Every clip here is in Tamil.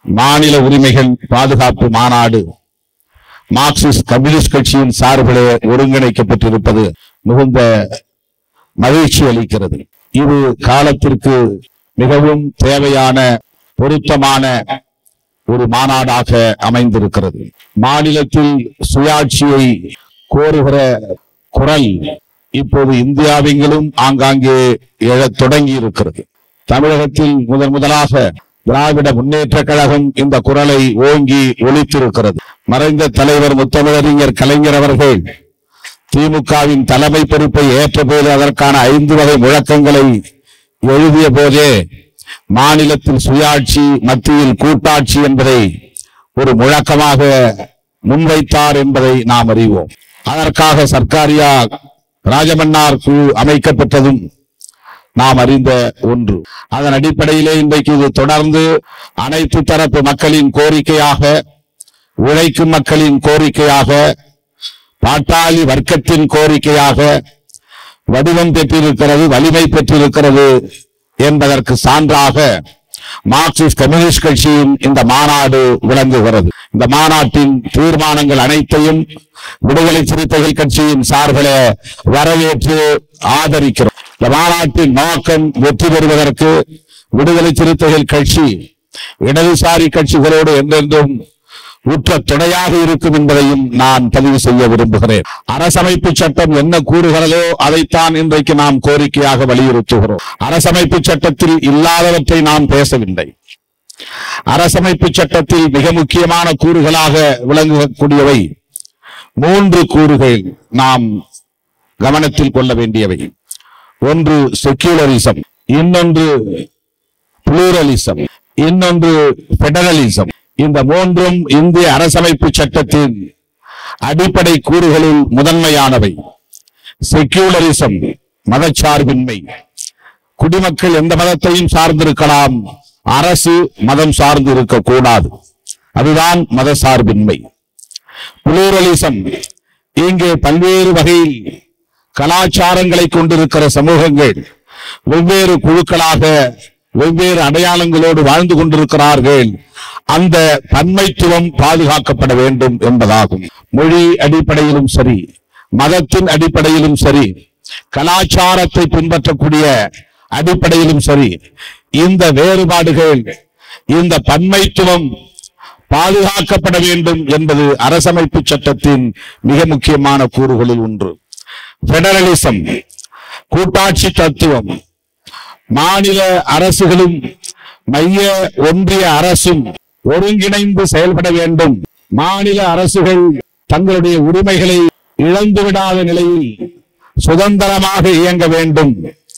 மாநில உரிமைகள் பாதுகாப்பு மாநாடு மார்க்சிஸ்ட் கம்யூனிஸ்ட் கட்சியின் சார்பிலே ஒருங்கிணைக்கப்பட்டிருப்பது மிகுந்த மகிழ்ச்சி அளிக்கிறது இது காலத்திற்கு மிகவும் தேவையான பொருத்தமான ஒரு மாநாடாக அமைந்திருக்கிறது மாநிலத்தில் சுயாட்சியை கோருகிற குரல் இப்போது இந்தியாவெங்கிலும் ஆங்காங்கே எழத் தொடங்கி இருக்கிறது தமிழகத்தில் முதன் முதலாக திராவிட முன்னேற்ற கழகம் இந்த குரலை ஓங்கி ஒலித்திருக்கிறது மறைந்த தலைவர் முத்தமிழறிஞர் கலைஞர் அவர்கள் திமுகவின் தலைமை பொறுப்பை ஏற்றபோது அதற்கான ஐந்து வகை முழக்கங்களை எழுதிய போதே மாநிலத்தில் சுயாட்சி மத்தியில் கூட்டாட்சி என்பதை ஒரு முழக்கமாக முன்வைத்தார் என்பதை நாம் அறிவோம் அதற்காக சர்க்காரியா ராஜமன்னார் குழு அமைக்கப்பட்டதும் நாம் அறிந்த ஒன்று அதன் அடிப்படையிலே இன்றைக்கு இது தொடர்ந்து அனைத்து தரப்பு மக்களின் கோரிக்கையாக உழைக்கும் மக்களின் கோரிக்கையாக பாட்டாளி வர்க்கத்தின் கோரிக்கையாக வடிவம் பெற்றிருக்கிறது வலிமை பெற்றிருக்கிறது என்பதற்கு சான்றாக மார்க்சிஸ்ட் கம்யூனிஸ்ட் கட்சியின் இந்த மாநாடு விளங்குகிறது இந்த மாநாட்டின் தீர்மானங்கள் அனைத்தையும் விடுதலை சிறுத்தைகள் கட்சியின் சார்பிலே வரவேற்று ஆதரிக்கிறோம் இந்த மாநாட்டின் நோக்கம் வெற்றி பெறுவதற்கு விடுதலை சிறுத்தைகள் கட்சி இடதுசாரி கட்சிகளோடு என்றென்றும் உற்ற துணையாக இருக்கும் என்பதையும் நான் பதிவு செய்ய விரும்புகிறேன் அரசமைப்பு சட்டம் என்ன கூறுகிறதோ அதைத்தான் இன்றைக்கு நாம் கோரிக்கையாக வலியுறுத்துகிறோம் அரசமைப்பு சட்டத்தில் இல்லாதவற்றை நாம் பேசவில்லை அரசமைப்பு சட்டத்தில் மிக முக்கியமான கூறுகளாக விளங்கக்கூடியவை மூன்று கூறுகள் நாம் கவனத்தில் கொள்ள வேண்டியவை ஒன்று செக்யூலரிசம் இன்னொன்று புளூரலிசம் இன்னொன்று பெடரலிசம் இந்த மூன்றும் இந்திய அரசமைப்பு சட்டத்தின் அடிப்படை கூறுகளில் முதன்மையானவை செக்யூலரிசம் மதச்சார்பின்மை குடிமக்கள் எந்த மதத்தையும் சார்ந்திருக்கலாம் அரசு மதம் சார்ந்து இருக்கக்கூடாது அதுதான் மதசார்பின்மை புளூரலிசம் இங்கே பல்வேறு வகையில் கலாச்சாரங்களை கொண்டிருக்கிற சமூகங்கள் வெவ்வேறு குழுக்களாக வெவ்வேறு அடையாளங்களோடு வாழ்ந்து கொண்டிருக்கிறார்கள் அந்த பன்மைத்துவம் பாதுகாக்கப்பட வேண்டும் என்பதாகும் மொழி அடிப்படையிலும் சரி மதத்தின் அடிப்படையிலும் சரி கலாச்சாரத்தை பின்பற்றக்கூடிய அடிப்படையிலும் சரி இந்த வேறுபாடுகள் இந்த பன்மைத்துவம் பாதுகாக்கப்பட வேண்டும் என்பது அரசமைப்பு சட்டத்தின் மிக முக்கியமான கூறுகளில் ஒன்று பெடரலிசம் கூட்டாட்சி தத்துவம் மாநில அரசுகளும் மைய ஒன்றிய அரசும் ஒருங்கிணைந்து செயல்பட வேண்டும் மாநில அரசுகள் தங்களுடைய உரிமைகளை இழந்துவிடாத நிலையில் சுதந்திரமாக இயங்க வேண்டும்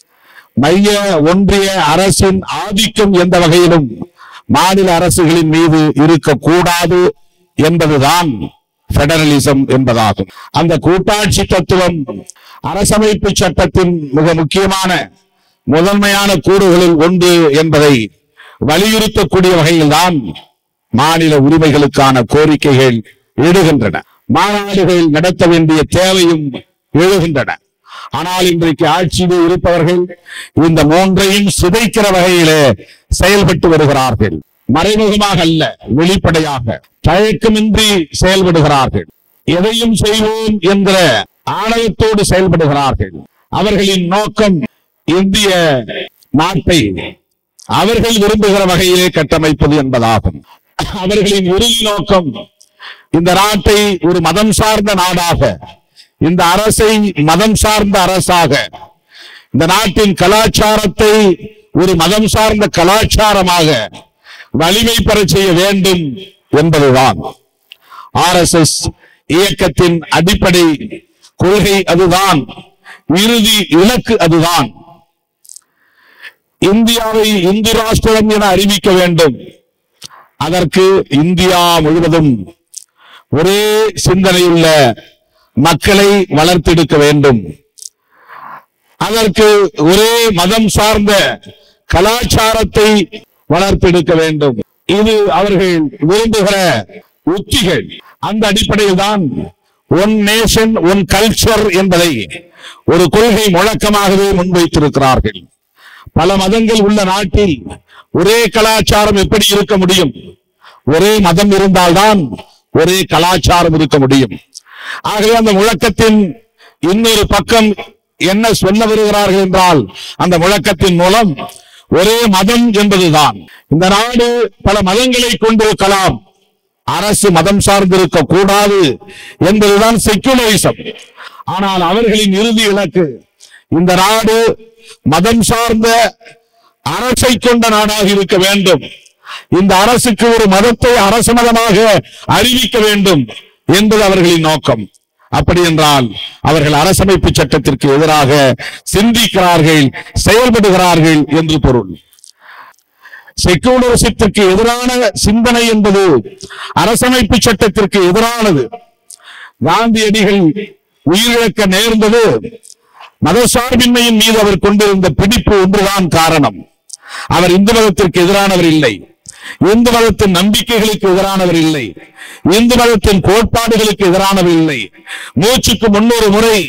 மைய ஒன்றிய அரசின் ஆதிக்கம் எந்த வகையிலும் மாநில அரசுகளின் மீது இருக்கக்கூடாது என்பதுதான் பெடரலிசம் என்பதாகும் அந்த கூட்டாட்சி தத்துவம் அரசமைப்பு சட்டத்தின் மிக முக்கியமான முதன்மையான கூறுகளில் ஒன்று என்பதை வலியுறுத்தக்கூடிய வகையில்தான் மாநில உரிமைகளுக்கான கோரிக்கைகள் எழுகின்றன மாநாடுகள் நடத்த வேண்டிய தேவையும் எழுகின்றன ஆனால் இன்றைக்கு ஆட்சியில் இருப்பவர்கள் இந்த மூன்றையும் சிதைக்கிற வகையிலே செயல்பட்டு வருகிறார்கள் மறைமுகமாக அல்ல வெளிப்படையாக தயக்கமின்றி செயல்படுகிறார்கள் எதையும் செய்வோம் என்ற ஆணவத்தோடு செயல்படுகிறார்கள் அவர்களின் நோக்கம் இந்திய நாட்டை அவர்கள் விரும்புகிற வகையிலே கட்டமைப்பது என்பதாகும் அவர்களின் இறுதி நோக்கம் இந்த நாட்டை ஒரு மதம் சார்ந்த நாடாக இந்த அரசை மதம் சார்ந்த அரசாக இந்த நாட்டின் கலாச்சாரத்தை ஒரு மதம் சார்ந்த கலாச்சாரமாக வலிமை பெறச் செய்ய வேண்டும் என்பதுதான் ஆர்எஸ்எஸ் இயக்கத்தின் அடிப்படை கொள்கை அதுதான் இறுதி இலக்கு அதுதான் இந்தியாவை இந்து ராஷ்டிரம் என அறிவிக்க வேண்டும் அதற்கு இந்தியா முழுவதும் ஒரே சிந்தனையுள்ள மக்களை வளர்த்தெடுக்க வேண்டும் அதற்கு ஒரே மதம் சார்ந்த கலாச்சாரத்தை வளர்த்தெடுக்க வேண்டும் இது அவர்கள் விரும்புகிற உத்திகள் அந்த அடிப்படையில் தான் ஒன் நேஷன் ஒன் கல்ச்சர் என்பதை ஒரு கொள்கை முழக்கமாகவே முன்வைத்திருக்கிறார்கள் பல மதங்கள் உள்ள நாட்டில் ஒரே கலாச்சாரம் எப்படி இருக்க முடியும் ஒரே மதம் இருந்தால்தான் ஒரே கலாச்சாரம் இருக்க முடியும் ஆகவே அந்த முழக்கத்தின் இன்னொரு பக்கம் என்ன சொல்ல வருகிறார்கள் என்றால் அந்த முழக்கத்தின் மூலம் ஒரே மதம் என்பதுதான் இந்த நாடு பல மதங்களை கொண்டிருக்கலாம் அரசு மதம் சார்ந்திருக்க கூடாது என்பதுதான் செக்குலரிசம் ஆனால் அவர்களின் இறுதி இலக்கு இந்த நாடு மதம் சார்ந்த அரசை கொண்ட நாடாக இருக்க வேண்டும் இந்த அரசுக்கு ஒரு மதத்தை அரசு மதமாக அறிவிக்க வேண்டும் என்பது அவர்களின் நோக்கம் அப்படி என்றால் அவர்கள் அரசமைப்பு சட்டத்திற்கு எதிராக சிந்திக்கிறார்கள் செயல்படுகிறார்கள் என்று பொருள் செக்குலரிசத்திற்கு எதிரான சிந்தனை என்பது அரசமைப்பு சட்டத்திற்கு எதிரானது காந்தியடிகள் உயிரிழக்க நேர்ந்தது மதசார்பின்மையின் மீது அவர் கொண்டிருந்த பிடிப்பு ஒன்றுதான் காரணம் அவர் இந்து மதத்திற்கு எதிரானவர் இல்லை இந்து மதத்தின் நம்பிக்கைகளுக்கு எதிரானவர் இல்லை இந்து மதத்தின் கோட்பாடுகளுக்கு எதிரானவர் இல்லை மூச்சுக்கு முன்னூறு முறை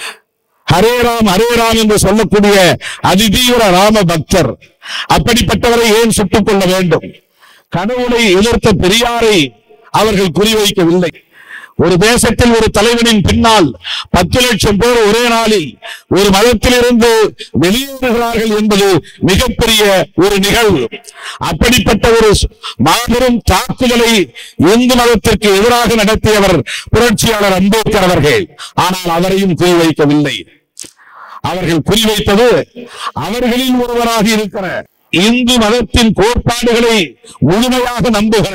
ஹரே ராம் ஹரே ராம் என்று சொல்லக்கூடிய அதிதீவிர ராம பக்தர் அப்படிப்பட்டவரை ஏன் சுட்டுக் கொள்ள வேண்டும் கடவுளை எதிர்த்த பெரியாரை அவர்கள் குறிவைக்கவில்லை ஒரு தேசத்தில் ஒரு தலைவனின் பின்னால் பத்து லட்சம் பேர் ஒரே நாளில் ஒரு மதத்திலிருந்து வெளியேறுகிறார்கள் என்பது மிகப்பெரிய ஒரு நிகழ்வு அப்படிப்பட்ட ஒரு ஸ்- மாபெரும் தாக்குதலை இந்து மதத்திற்கு எதிராக நடத்தியவர் புரட்சியாளர் அம்பேத்கர் அவர்கள் ஆனால் அவரையும் குறிவைக்கவில்லை அவர்கள் குறிவைத்தது அவர்களில் ஒருவராக இருக்கிற இந்து மதத்தின் கோட்பாடுகளை முழுமையாக நம்புகிற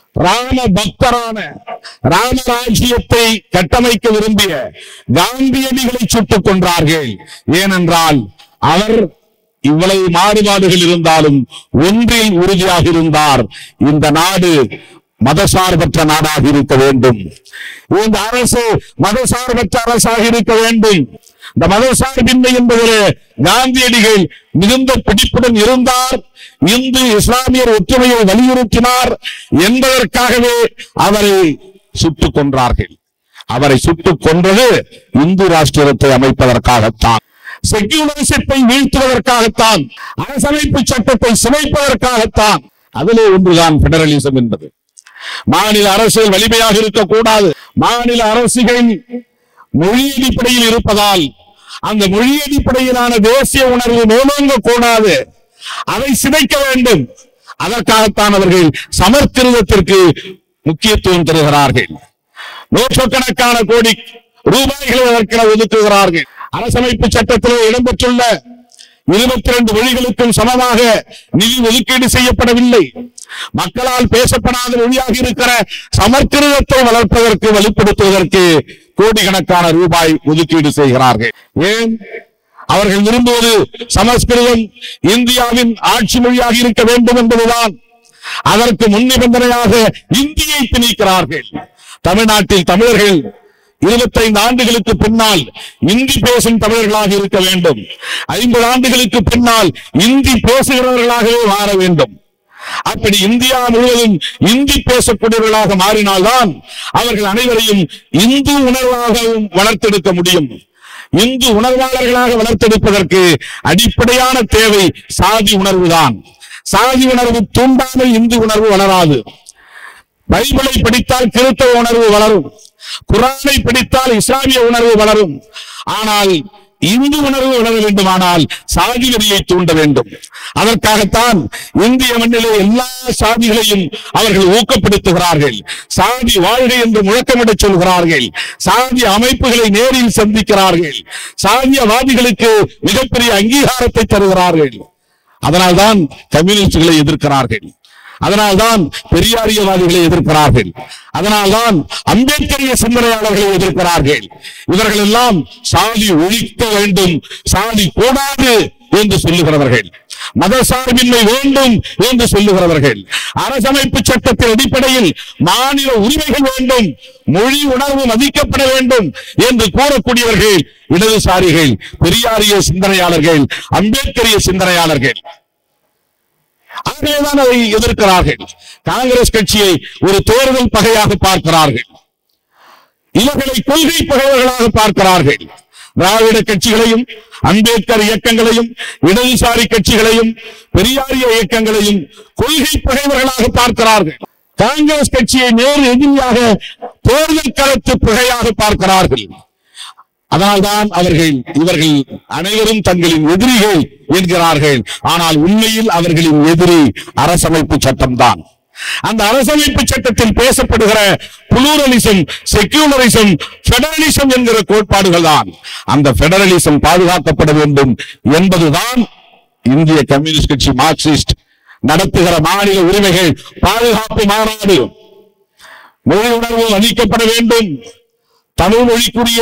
ராம பக்தரான ராமராஜ்யத்தை கட்டமைக்க விரும்பிய காந்தியடிகளை சுட்டுக் கொன்றார்கள் ஏனென்றால் அவர் இவ்வளவு மாறுபாடுகள் இருந்தாலும் ஒன்றில் உறுதியாக இருந்தார் இந்த நாடு மதசார்பற்ற நாடாக இருக்க வேண்டும் இந்த அரசு மதசார்பற்ற அரசாக இருக்க வேண்டும் இந்த மதசார்பின்மை என்பதிலே காந்தியடிகள் மிகுந்த பிடிப்புடன் இருந்தார் இந்து இஸ்லாமியர் ஒற்றுமையை வலியுறுத்தினார் என்பதற்காகவே அவரை சுட்டுக் கொன்றார்கள் அவரை சுட்டுக் கொன்றது இந்து ராஷ்டிரத்தை அமைப்பதற்காகத்தான் செக்யூலரிசத்தை வீழ்த்துவதற்காகத்தான் அரசமைப்பு சட்டத்தை சிதைப்பதற்காகத்தான் அதிலே ஒன்றுதான் பெடரலிசம் என்பது மாநில அரசியல் வலிமையாக இருக்கக்கூடாது மாநில அரசுகள் மொழி அடிப்படையில் இருப்பதால் அந்த மொழி அடிப்படையிலான தேசிய உணர்வு மேலோங்க கூடாது அதை சிதைக்க வேண்டும் அதற்காகத்தான் அவர்கள் சமஸ்கிருதத்திற்கு முக்கியத்துவம் தருகிறார்கள் நூற்றுக்கணக்கான கோடி ரூபாய்களை அதற்கென ஒதுக்குகிறார்கள் அரசமைப்பு சட்டத்திலே இடம்பெற்றுள்ள இருபத்தி ரெண்டு மொழிகளுக்கும் சமமாக நிதி ஒதுக்கீடு செய்யப்படவில்லை மக்களால் பேசப்படாத மொழியாக இருக்கிற சமஸ்கிருதத்தை வளர்ப்பதற்கு வலுப்படுத்துவதற்கு கோடிக்கணக்கான ரூபாய் ஒதுக்கீடு செய்கிறார்கள் ஏன் அவர்கள் விரும்புவது சமஸ்கிருதம் இந்தியாவின் ஆட்சி மொழியாக இருக்க வேண்டும் என்பதுதான் அதற்கு முன் நிபந்தனையாக இந்தியை திணிக்கிறார்கள் தமிழ்நாட்டில் தமிழர்கள் இருபத்தைந்து ஆண்டுகளுக்கு பின்னால் இந்தி பேசும் தமிழர்களாக இருக்க வேண்டும் ஐம்பது ஆண்டுகளுக்கு பின்னால் இந்தி பேசுகிறவர்களாகவே மாற வேண்டும் அப்படி இந்தியா முழுவதும் இந்தி பேசக்கூடியவர்களாக மாறினால்தான் அவர்கள் அனைவரையும் இந்து உணர்வாகவும் வளர்த்தெடுக்க முடியும் இந்து உணர்வாளர்களாக வளர்த்தெடுப்பதற்கு அடிப்படையான தேவை சாதி உணர்வுதான் சாதி உணர்வு தூண்டாமல் இந்து உணர்வு வளராது பைபிளை படித்தால் கிறிஸ்தவ உணர்வு வளரும் குரானை படித்தால் இஸ்லாமிய உணர்வு வளரும் ஆனால் இந்து உணர்வு வளர வேண்டுமானால் சாதி வெறியை தூண்ட வேண்டும் அதற்காகத்தான் இந்திய மண்ணிலே எல்லா சாதிகளையும் அவர்கள் ஊக்கப்படுத்துகிறார்கள் சாதி வாழ்க என்று முழக்கமிடச் சொல்கிறார்கள் சாதி அமைப்புகளை நேரில் சந்திக்கிறார்கள் சாதியவாதிகளுக்கு மிகப்பெரிய அங்கீகாரத்தை தருகிறார்கள் அதனால்தான் கம்யூனிஸ்டுகளை எதிர்க்கிறார்கள் அதனால்தான் பெரியாரியவாதிகளை எதிர்க்கிறார்கள் அதனால்தான் அம்பேத்கரிய சிந்தனையாளர்களை எதிர்க்கிறார்கள் இவர்கள் எல்லாம் சாதி ஒழிக்க வேண்டும் சாதி கூடாது என்று சொல்லுகிறவர்கள் மதசார்பின்மை வேண்டும் என்று சொல்லுகிறவர்கள் அரசமைப்பு சட்டத்தின் அடிப்படையில் மாநில உரிமைகள் வேண்டும் மொழி உணர்வு மதிக்கப்பட வேண்டும் என்று கூறக்கூடியவர்கள் இடதுசாரிகள் பெரியாரிய சிந்தனையாளர்கள் அம்பேத்கரிய சிந்தனையாளர்கள் ஆகவேதான் அதை எதிர்க்கிறார்கள் காங்கிரஸ் கட்சியை ஒரு தேர்தல் பகையாக பார்க்கிறார்கள் இவர்களை கொள்கை பகைவர்களாக பார்க்கிறார்கள் திராவிட கட்சிகளையும் அம்பேத்கர் இயக்கங்களையும் இடதுசாரி கட்சிகளையும் பெரியாரிய இயக்கங்களையும் கொள்கை பகைவர்களாக பார்க்கிறார்கள் காங்கிரஸ் கட்சியை நேர் எதிரியாக தேர்தல் களத்து பிழையாக பார்க்கிறார்கள் அதனால்தான் அவர்கள் இவர்கள் அனைவரும் தங்களின் எதிரிகள் என்கிறார்கள் ஆனால் உண்மையில் அவர்களின் எதிரி அரசமைப்பு சட்டம்தான் அந்த அரசமைப்பு சட்டத்தில் பேசப்படுகிற புளூரலிசம் செக்யூலரிசம் பெடரலிசம் என்கிற கோட்பாடுகள் தான் அந்த பெடரலிசம் பாதுகாக்கப்பட வேண்டும் என்பதுதான் இந்திய கம்யூனிஸ்ட் கட்சி மார்க்சிஸ்ட் நடத்துகிற மாநில உரிமைகள் பாதுகாப்பு மாநாடு மொழி உணர்வு அளிக்கப்பட வேண்டும் தமிழ் மொழிக்குரிய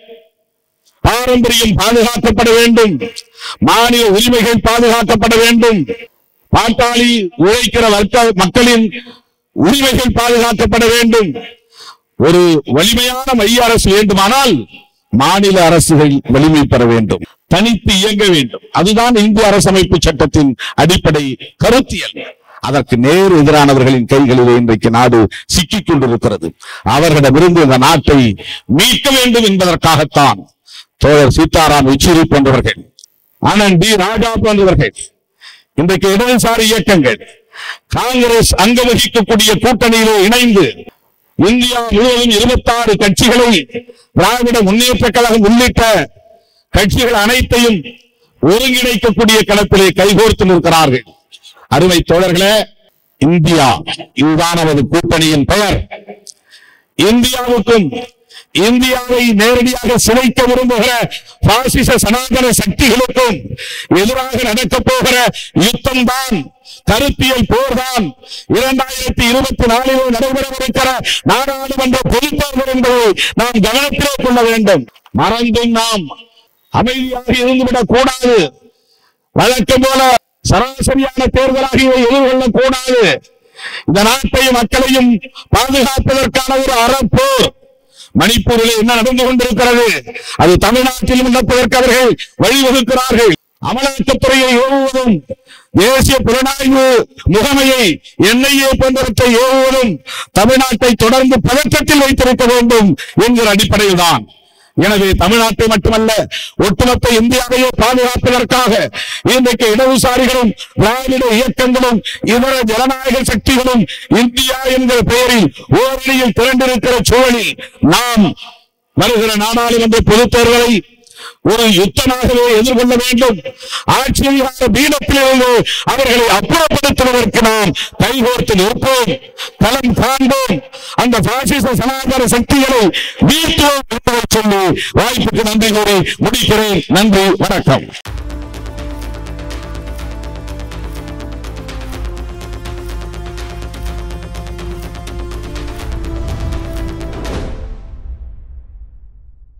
பாரம்பரியம் பாதுகாக்கப்பட வேண்டும் மாநில உரிமைகள் பாதுகாக்கப்பட வேண்டும் பாட்டாளி உழைக்கிற வர்க்க மக்களின் உரிமைகள் பாதுகாக்கப்பட வேண்டும் ஒரு வலிமையான மைய அரசு வேண்டுமானால் மாநில அரசுகள் வலிமை பெற வேண்டும் தனித்து இயங்க வேண்டும் அதுதான் இந்திய அரசமைப்பு சட்டத்தின் அடிப்படை கருத்தியல் அதற்கு நேர் எதிரானவர்களின் கைகளிலே இன்றைக்கு நாடு சிக்கிக் கொண்டிருக்கிறது அவர்களிடமிருந்து இந்த நாட்டை மீட்க வேண்டும் என்பதற்காகத்தான் தோழர் சீதாராம் யெச்சூரி போன்றவர்கள் ஆனந்த் டி ராஜா போன்றவர்கள் இன்றைக்கு இடதுசாரி இயக்கங்கள் காங்கிரஸ் அங்க வகிக்கக்கூடிய கூட்டணியிலே இணைந்து இந்தியா முழுவதும் இருபத்தாறு கட்சிகளை திராவிட முன்னேற்ற கழகம் உள்ளிட்ட கட்சிகள் அனைத்தையும் ஒருங்கிணைக்கக்கூடிய களத்திலே கைகோர்த்து நிற்கிறார்கள் அருமை தோழர்களே இந்தியா இதுதான் நமது கூட்டணியின் பெயர் இந்தியாவுக்கும் இந்தியாவை நேரடியாக சிதைக்க விரும்புகிற பாசிச சனாதன சக்திகளுக்கும் எதிராக நடக்கப் போகிற யுத்தம் தான் கருத்தியல் போர்தான் இரண்டாயிரத்தி இருபத்தி நாலில் நடைபெறவிருக்கிற நாடாளுமன்ற பொதுத் தேர்தல் என்பதை நாம் கவனத்திலே கொள்ள வேண்டும் மறந்தும் நாம் அமைதியாக இருந்துவிடக் கூடாது வழக்கம் போல சராசரியான தேர்தலாக இதை எதிர்கொள்ளக் கூடாது இந்த நாட்டையும் மக்களையும் பாதுகாப்பதற்கான ஒரு அறப்போர் மணிப்பூரில் என்ன நடந்து கொண்டிருக்கிறது அது தமிழ்நாட்டிலும் நடப்பதற்கு அவர்கள் வழிவகுக்கிறார்கள் அமலாக்கத்துறையை ஏவுவதும் தேசிய புலனாய்வு முகமையை என்ஐஏ போன்றவற்றை ஏவுவதும் தமிழ்நாட்டை தொடர்ந்து பதற்றத்தில் வைத்திருக்க வேண்டும் என்கிற அடிப்படையில் தான் எனவே தமிழ்நாட்டை மட்டுமல்ல ஒட்டுமொத்த இந்தியாவையே பாதுகாப்பதற்காக இன்றைக்கு இடதுசாரிகளும் திராவிட இயக்கங்களும் இதர ஜனநாயக சக்திகளும் இந்தியா என்கிற பெயரில் ஓரணியில் திரண்டிருக்கிற சூழலில் நாம் வருகிற நாடாளுமன்ற பொதுத் தேர்தலை ஒரு யுத்தமாகவே எதிர்கொள்ள வேண்டும் ஆட்சியாக பீடத்திலிருந்து அவர்களை அப்புறப்படுத்துவதற்கு நாம் கைகோர்த்து நிற்போம் களம் காண்போம் அந்த பாசிச சனாதன சக்திகளை வீழ்த்துவோம் என்பதை சொல்லி வாய்ப்புக்கு நன்றி கூறி முடிக்கிறேன் நன்றி வணக்கம்